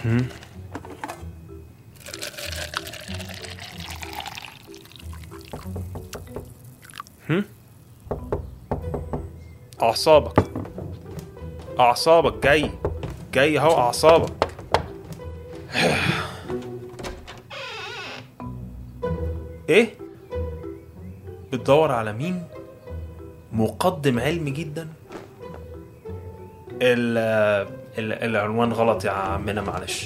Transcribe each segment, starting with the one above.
هم؟ هم؟ أعصابك أعصابك جاي جاي أهو أعصابك إيه؟ بتدور على مين؟ مقدم علمي جدا؟ ال ال العنوان غلط يا عمنا معلش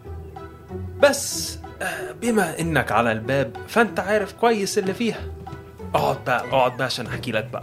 بس آه، بما انك على الباب فانت عارف كويس اللي فيها اقعد بقى اقعد بقى عشان احكي لك بقى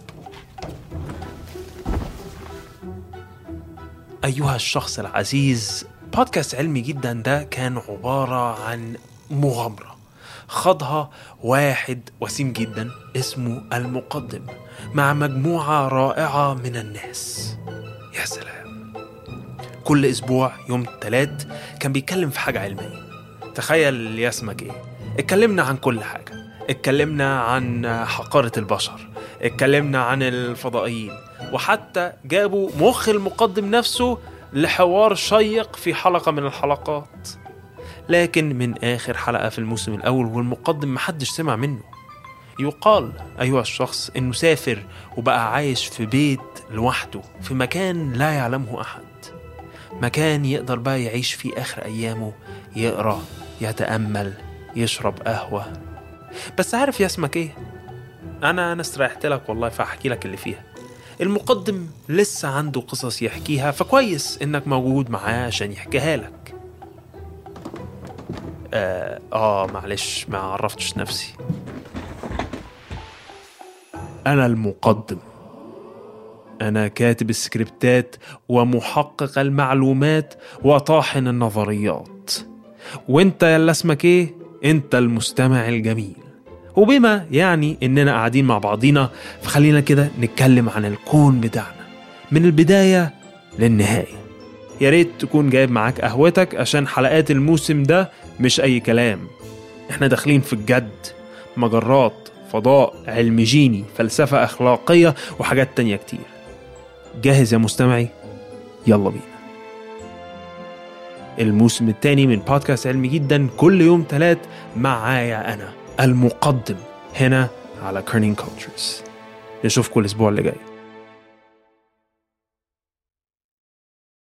ايها الشخص العزيز بودكاست علمي جدا ده كان عبارة عن مغامرة خاضها واحد وسيم جدا اسمه المقدم مع مجموعة رائعة من الناس يا سلام كل اسبوع يوم تلات كان بيتكلم في حاجة علمية تخيل يا اسمك ايه اتكلمنا عن كل حاجة اتكلمنا عن حقارة البشر اتكلمنا عن الفضائيين وحتى جابوا مخ المقدم نفسه لحوار شيق في حلقة من الحلقات لكن من آخر حلقة في الموسم الأول والمقدم محدش سمع منه يقال أيها الشخص إنه سافر وبقى عايش في بيت لوحده في مكان لا يعلمه أحد مكان يقدر بقى يعيش فيه آخر أيامه يقرأ يتأمل يشرب قهوة بس عارف يا اسمك إيه؟ أنا أنا استريحت لك والله فأحكي لك اللي فيها المقدم لسه عنده قصص يحكيها فكويس إنك موجود معاه عشان يحكيها لك آه, آه معلش ما عرفتش نفسي أنا المقدم أنا كاتب السكريبتات ومحقق المعلومات وطاحن النظريات وانت يلا اسمك ايه؟ انت المستمع الجميل وبما يعني اننا قاعدين مع بعضينا فخلينا كده نتكلم عن الكون بتاعنا من البداية للنهاية يا ريت تكون جايب معاك قهوتك عشان حلقات الموسم ده مش أي كلام احنا داخلين في الجد مجرات فضاء علم جيني فلسفة أخلاقية وحاجات تانية كتير جاهز يا مستمعي؟ يلا بينا الموسم الثاني من بودكاست علمي جدا كل يوم تلات معايا أنا المقدم هنا على كيرنينج كولتشرز نشوفكم الأسبوع اللي جاي